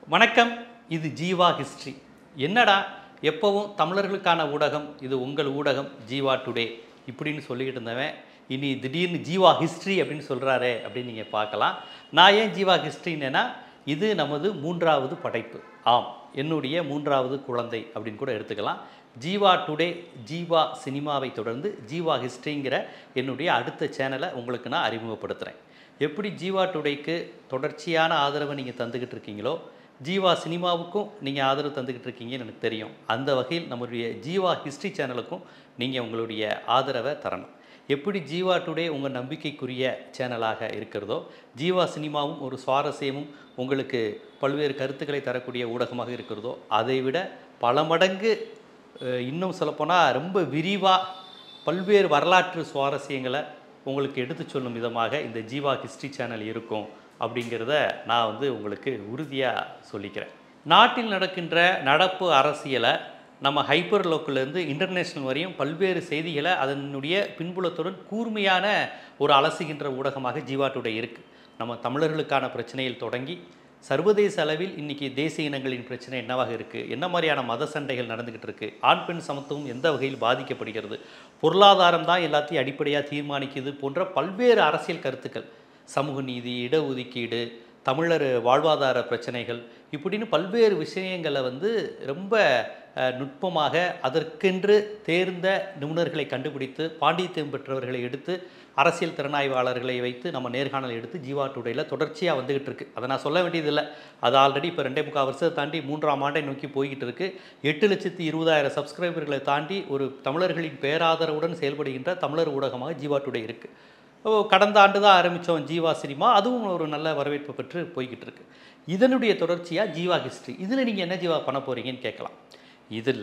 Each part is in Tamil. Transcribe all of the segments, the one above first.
வணக்கம் இது ஜீவா ஹிஸ்ட்ரி என்னடா எப்போவும் தமிழர்களுக்கான ஊடகம் இது உங்கள் ஊடகம் ஜீவா டுடே இப்படின்னு சொல்லிக்கிட்டு இருந்தவன் இனி திடீர்னு ஜீவா ஹிஸ்ட்ரி அப்படின்னு சொல்கிறாரே அப்படின்னு நீங்கள் பார்க்கலாம் நான் ஏன் ஜீவா ஹிஸ்ட்ரின்னா இது நமது மூன்றாவது படைப்பு ஆம் என்னுடைய மூன்றாவது குழந்தை அப்படின்னு கூட எடுத்துக்கலாம் ஜீவா டுடே ஜீவா சினிமாவை தொடர்ந்து ஜீவா ஹிஸ்ட்ரிங்கிற என்னுடைய அடுத்த சேனலை உங்களுக்கு நான் அறிமுகப்படுத்துகிறேன் எப்படி ஜீவா டுடேக்கு தொடர்ச்சியான ஆதரவை நீங்கள் தந்துக்கிட்டு இருக்கீங்களோ ஜீவா சினிமாவுக்கும் நீங்கள் ஆதரவு தந்துக்கிட்டு இருக்கீங்கன்னு எனக்கு தெரியும் அந்த வகையில் நம்மளுடைய ஜீவா ஹிஸ்ட்ரி சேனலுக்கும் நீங்கள் உங்களுடைய ஆதரவை தரணும் எப்படி ஜீவா டுடே உங்கள் நம்பிக்கைக்குரிய சேனலாக இருக்கிறதோ ஜீவா சினிமாவும் ஒரு சுவாரஸ்யமும் உங்களுக்கு பல்வேறு கருத்துக்களை தரக்கூடிய ஊடகமாக இருக்கிறதோ அதை விட பல மடங்கு அஹ், இன்னும் சொல்லப்போனால் ரொம்ப விரிவாக பல்வேறு வரலாற்று சுவாரஸ்யங்களை உங்களுக்கு எடுத்து சொல்லும் விதமாக இந்த ஜீவா ஹிஸ்ட்ரி சேனல் இருக்கும் அப்படிங்கிறத நான் வந்து உங்களுக்கு உறுதியாக சொல்லிக்கிறேன் நாட்டில் நடக்கின்ற நடப்பு அரசியலை நம்ம ஹைப்பர் லோக்கல்லேருந்து இன்டர்நேஷ்னல் வரையும் பல்வேறு செய்திகளை அதனுடைய பின்புலத்துடன் கூர்மையான ஒரு அலசுகின்ற ஊடகமாக ஜீவா டுடே இருக்குது நம்ம தமிழர்களுக்கான பிரச்சனையில் தொடங்கி சர்வதேச அளவில் இன்றைக்கி தேசிய இனங்களின் பிரச்சனை என்னவாக இருக்குது என்ன மாதிரியான மத சண்டைகள் நடந்துக்கிட்டு இருக்குது ஆண் பெண் சமத்துவம் எந்த வகையில் பாதிக்கப்படுகிறது பொருளாதாரம் தான் எல்லாத்தையும் அடிப்படையாக தீர்மானிக்குது போன்ற பல்வேறு அரசியல் கருத்துக்கள் சமூக நீதி இடஒதுக்கீடு தமிழர் வாழ்வாதார பிரச்சனைகள் இப்படின்னு பல்வேறு விஷயங்களை வந்து ரொம்ப அஹ், நுட்பமாக அதற்கென்று தேர்ந்த நிபுணர்களை கண்டுபிடித்து பாண்டித்தியம் பெற்றவர்களை எடுத்து அரசியல் திறனாய்வாளர்களை வைத்து நம்ம நேர்காணல் எடுத்து ஜீவா டுடேயில் தொடர்ச்சியாக வந்துகிட்டு இருக்கு அதை நான் சொல்ல வேண்டியதில்லை அது ஆல்ரெடி இப்போ ரெண்டே முக்கால் வருஷத்தை தாண்டி மூன்றாம் ஆண்டை நோக்கி போய்கிட்டு இருக்கு எட்டு லட்சத்தி இருபதாயிரம் சப்ஸ்கிரைபர்களை தாண்டி ஒரு தமிழர்களின் பேராதரவுடன் செயல்படுகின்ற தமிழர் ஊடகமாக ஜீவா டுடே இருக்குது ஓ, கடந்த ஆண்டு தான் ஆரம்பித்தோம் ஜீவா சினிமா அதுவும் ஒரு நல்ல வரவேற்பு பெற்று போய்கிட்டு இருக்கு இதனுடைய தொடர்ச்சியாக ஜீவா ஹிஸ்ட்ரி இதில் நீங்கள் என்ன ஜீவா பண்ண போகிறீங்கன்னு கேட்கலாம் இதில்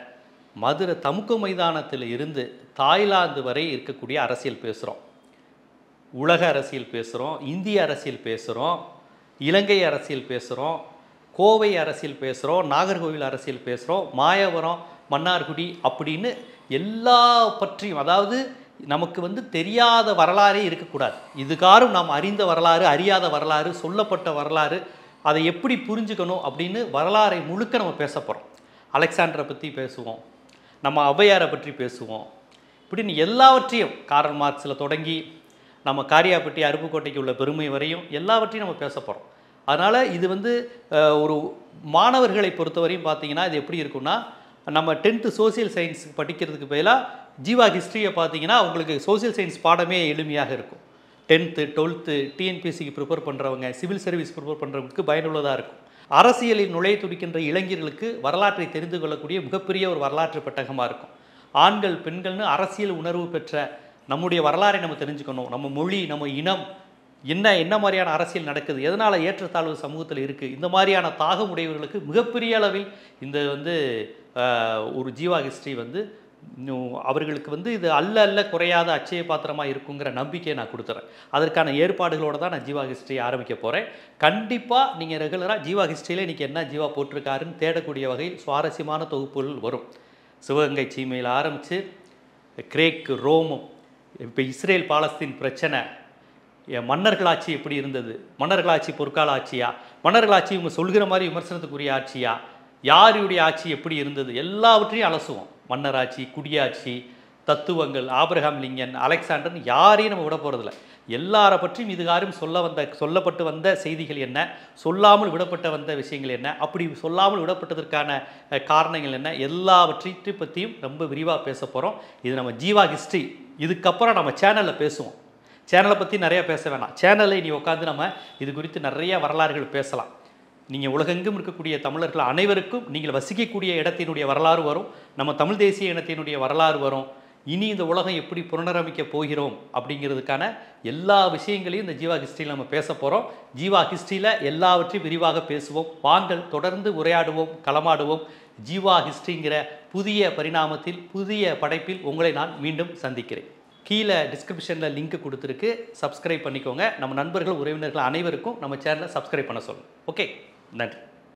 மதுரை தமுக்க மைதானத்தில் இருந்து தாய்லாந்து வரை இருக்கக்கூடிய அரசியல் பேசுகிறோம் உலக அரசியல் பேசுகிறோம் இந்திய அரசியல் பேசுகிறோம் இலங்கை அரசியல் பேசுகிறோம் கோவை அரசியல் பேசுகிறோம் நாகர்கோவில் அரசியல் பேசுகிறோம் மாயவரம் மன்னார்குடி அப்படின்னு எல்லா பற்றியும் அதாவது நமக்கு வந்து தெரியாத வரலாறே இருக்கக்கூடாது இதுகாரும் நாம் அறிந்த வரலாறு அறியாத வரலாறு சொல்லப்பட்ட வரலாறு அதை எப்படி புரிஞ்சுக்கணும் அப்படின்னு வரலாறை முழுக்க நம்ம பேச போகிறோம் அலெக்சாண்டரை பற்றி பேசுவோம் நம்ம ஔவையாரை பற்றி பேசுவோம் இப்படின்னு எல்லாவற்றையும் காரல் மார்க்ஸில் தொடங்கி நம்ம காரியாப்பட்டி அருப்புக்கோட்டைக்கு உள்ள பெருமை வரையும் எல்லாவற்றையும் நம்ம பேச போகிறோம் அதனால் இது வந்து அஹ், ஒரு மாணவர்களை பொறுத்தவரையும் பார்த்தீங்கன்னா இது எப்படி இருக்கும்னா நம்ம டென்த்து சோஷியல் சயின்ஸ் படிக்கிறதுக்கு பதிலாக ஜீவா ஹிஸ்ட்ரியை பார்த்தீங்கன்னா உங்களுக்கு சோஷியல் சயின்ஸ் பாடமே எளிமையாக இருக்கும் டென்த்து டுவெல்த்து டிஎன்பிஎஸ்சிக்கு ப்ரிப்பேர் பண்ணுறவங்க சிவில் சர்வீஸ் ப்ரிப்பேர் பண்ணுறவங்களுக்கு பயனுள்ளதாக இருக்கும் அரசியலில் நுழைய துடிக்கின்ற இளைஞர்களுக்கு வரலாற்றை தெரிந்து கொள்ளக்கூடிய மிகப்பெரிய ஒரு வரலாற்று பெட்டகமாக இருக்கும் ஆண்கள் பெண்கள்னு அரசியல் உணர்வு பெற்ற நம்முடைய வரலாறை நம்ம தெரிஞ்சுக்கணும் நம்ம மொழி நம்ம இனம் என்ன என்ன மாதிரியான அரசியல் நடக்குது எதனால் ஏற்றத்தாழ்வு சமூகத்தில் இருக்குது இந்த மாதிரியான தாகம் உடையவர்களுக்கு மிகப்பெரிய அளவில் இந்த வந்து ஆஹ், ஒரு ஜீவா ஹிஸ்ட்ரி வந்து இன்னும் அவர்களுக்கு வந்து இது அல்ல அல்ல குறையாத அச்சய பாத்திரமாக இருக்குங்கிற நம்பிக்கையை நான் கொடுத்துறேன் அதற்கான ஏற்பாடுகளோடு தான் நான் ஜீவா ஹிஸ்ட்ரி ஆரம்பிக்க போகிறேன் கண்டிப்பாக நீங்கள் ரெகுலராக ஜீவா ஹிஸ்ட்ரியில் இன்றைக்கி என்ன ஜீவா போட்டிருக்காருன்னு தேடக்கூடிய வகையில் சுவாரஸ்யமான தொகுப்புகள் வரும் சிவகங்கை சீமையில் ஆரம்பித்து கிரேக் ரோமம் இப்போ இஸ்ரேல் பாலஸ்தீன் பிரச்சனை எ- மன்னர்கள் ஆட்சி எப்படி இருந்தது மன்னர்கள் ஆட்சி பொற்கால ஆட்சியா மன்னர்கள் ஆட்சி இவங்க சொல்கிற மாதிரி விமர்சனத்துக்குரிய ஆட்சியா யாருடைய ஆட்சி எப்படி இருந்தது எல்லாவற்றையும் அலசுவோம் மன்னர் ஆட்சி குடியாட்சி தத்துவங்கள் ஆபிரகாம் லிங்கன் அலெக்சாண்டர்னு யாரையும் நம்ம விட போகிறதில்ல எல்லாரை பற்றியும் இதுகாரும் சொல்ல வந்த சொல்லப்பட்டு வந்த செய்திகள் என்ன சொல்லாமல் விடப்பட்ட வந்த விஷயங்கள் என்ன அப்படி சொல்லாமல் விடப்பட்டதற்கான அஹ், காரணங்கள் என்ன எல்லாவற்றை பற்றியும் ரொம்ப விரிவாக பேச போகிறோம் இது நம்ம ஜீவா ஹிஸ்ட்ரி இதுக்கப்புறம் நம்ம சேனலில் பேசுவோம் சேனலை பற்றி நிறையா பேச வேணாம் சேனலை நீ உட்காந்து நம்ம இது குறித்து நிறைய வரலாறுகள் பேசலாம் நீங்கள் உலகெங்கும் இருக்கக்கூடிய தமிழர்கள் அனைவருக்கும் நீங்கள் வசிக்கக்கூடிய இடத்தினுடைய வரலாறு வரும் நம்ம தமிழ் தேசிய இனத்தினுடைய வரலாறு வரும் இனி இந்த உலகம் எப்படி புனரமைக்க போகிறோம் அப்படிங்கிறதுக்கான எல்லா விஷயங்களையும் இந்த ஜீவா ஹிஸ்ட்ரியில் நம்ம பேச போகிறோம் ஜீவா ஹிஸ்ட்ரியில் எல்லாவற்றையும் விரிவாக பேசுவோம் வாங்கள் தொடர்ந்து உரையாடுவோம் களமாடுவோம் ஜீவா ஹிஸ்ட்ரிங்கிற புதிய பரிணாமத்தில் புதிய படைப்பில் உங்களை நான் மீண்டும் சந்திக்கிறேன் கீழே டிஸ்கிரிப்ஷனில் லிங்க் கொடுத்துருக்கு சப்ஸ்கிரைப் பண்ணிக்கோங்க நம்ம நண்பர்கள் உறவினர்கள் அனைவருக்கும் நம்ம சேனலை சப்ஸ்கிரைப் பண்ண சொல்லுங்கள் ஓகே நன்றி